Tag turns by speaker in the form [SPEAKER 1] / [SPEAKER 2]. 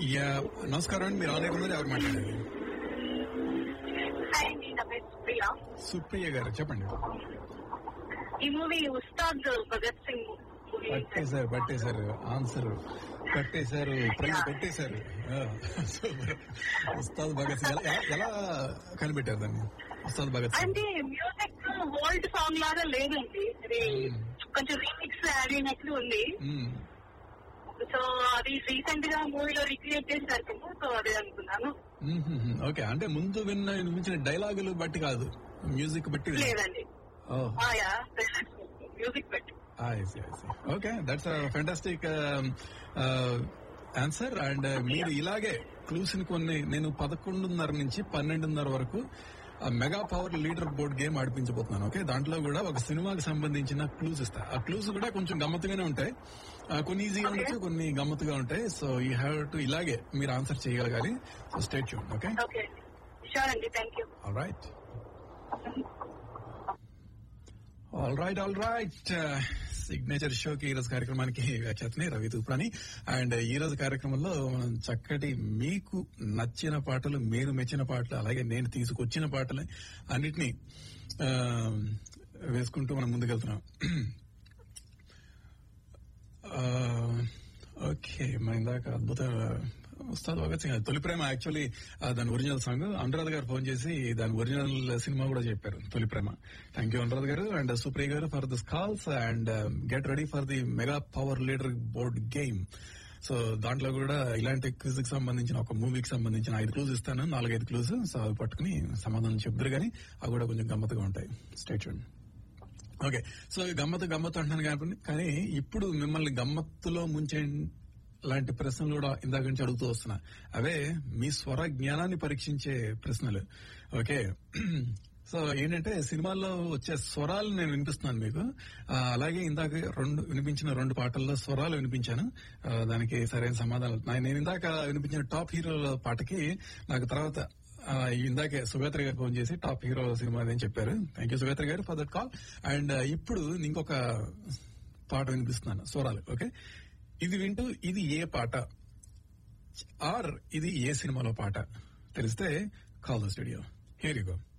[SPEAKER 1] Yeah నమస్కారం అండి మీరు ఆన్లైన్ ఉన్నారు ఎవరు మాట్లాడారు
[SPEAKER 2] హాయ్ అండి నా పేరు సుప్రియ
[SPEAKER 1] సుప్రియ గారు చెప్పండి
[SPEAKER 2] ఈ మూవీ ఉస్తాద్ భగత్ సింగ్ మూవీ
[SPEAKER 1] పట్టేశారు పట్టేశారు ఆన్సర్ పట్టేశారు ప్రైజ్ పెట్టేశారు ఆ, సూపర్. ఉస్తాద్ భగత్ సింగ్ ఎలా- ఎలా- ఎలా కనిపెట్టారు దాన్ని ఉస్తాద్ భగత్ సింగ్
[SPEAKER 2] అంటే మ్యూజిక్ ఓల్డ్ సాంగ్ లాగా లేదండి అది కొంచెం రీమిక్స్ యాడ్ అయినట్లు ఉంది
[SPEAKER 1] మ్మ్.
[SPEAKER 2] సో అది రీసెంట్ గా మూవీలో రిక్రియేట్ చేశారు సో అదే అనుకున్నాను
[SPEAKER 1] మ్మ్. ఓకే అంటే ముందు విన్న వినిపించిన డైలాగులు బట్టి కాదు మ్యూజిక్ బట్టి
[SPEAKER 2] లేదండి
[SPEAKER 1] ఓ
[SPEAKER 2] ఆయా మ్యూజిక్ పెట్టి
[SPEAKER 1] okay that's fantastic answer and మీరు ఇలాగే క్లూస్ ని కొన్ని నేను పదకొండున్నర నుంచి పన్నెండున్నర వరకు mega power leader board game ఆడిపించబోతున్నాను ఓకే దాంట్లో కూడా ఒక సినిమాకి సంబంధించిన క్లూస్ ఇస్తా ఆ క్లూస్ కూడా కొంచెం గమ్మత్తుగానే ఉంటాయి ఆ, కొన్ని ఈజీగా ఉండొచ్చు కొన్ని గమ్మత్తుగా ఉంటాయి సో యూ హ్యావ్ టు ఇలాగే మీరు ఆన్సర్ చేయగలగాలి సో స్టేట్ చూడండి ఓకే
[SPEAKER 2] ఓకే షూర్ అండి thank you
[SPEAKER 1] all right all right all right signature షోకి ఈ రోజు కార్యక్రమానికి వ్యాఖ్యాతని రవి తూప్రాని అండ్ ఈ రోజు కార్యక్రమంలో మనం చక్కటి మీకు నచ్చిన పాటలు మీరు మెచ్చిన పాటలు అలాగే నేను తీసుకొచ్చిన పాటలు అన్నిటినీ ఆ, వేసుకుంటూ మనం ముందుకెళ్తున్నాం ఆ, ఓకే మన ఇందాక అద్భుత ఉస్తాద్ భగత్ సింగ్ తొలి ప్రేమ యాక్చువల్లీ దాని original song Anuradh garu phone చేసి దాని ఒరిజినల్ సినిమా కూడా చెప్పారు తొలి ప్రేమ థ్యాంక్ యూ అనురాధ్ గారు and Supriya garu for this calls and get ready for the mega power leader board game so దాంట్లో కూడా ఇలాంటి క్విజ్ కి సంబంధించిన ఒక మూవీకి సంబంధించిన ఐదు క్లూజ్ ఇస్తాను నాలుగైదు క్లూజ్ సో అవి పట్టుకుని సమాధానం చెప్తారు కానీ అవి కూడా కొంచెం గమ్మత్తుగా ఉంటాయి స్టేట్ చూడండి ఓకే సో ఈ గమ్మత్తు గమ్మత్తు అంటున్నాను కాబట్టి కానీ ఇప్పుడు మిమ్మల్ని గమ్మత్తులో ముంచే లాంటి ప్రశ్నలు కూడా ఇందాక నుంచి అడుగుతూ వస్తున్నా అవే మీ స్వర జ్ఞానాన్ని పరీక్షించే ప్రశ్నలు ఓకే సో ఏంటంటే సినిమాల్లో వచ్చే స్వరాలు నేను వినిపిస్తున్నాను మీకు ఆ, అలాగే ఇందాక రెండు వినిపించిన రెండు పాటల్లో స్వరాలు వినిపించాను ఆ, దానికి సరైన సమాధానం నా- నేను ఇందాక వినిపించిన టాప్ హీరోల పాటకి నాకు తర్వాత ఆ, ఇందాకే సుగేత్ర గారు ఫోన్ చేసి టాప్ హీరో సినిమా అని చెప్పారు థ్యాంక్ యూ సుగేత్ర గారు ఫర్ దట్ కాల్ అండ్ ఇప్పుడు ఇంకొక పాట వినిపిస్తున్నాను స్వరాలు ఓకే ఇది వింటూ ఇది ఏ పాట ఆర్ ఇది ఏ సినిమాలో పాట తెలిస్తే call the studio here you go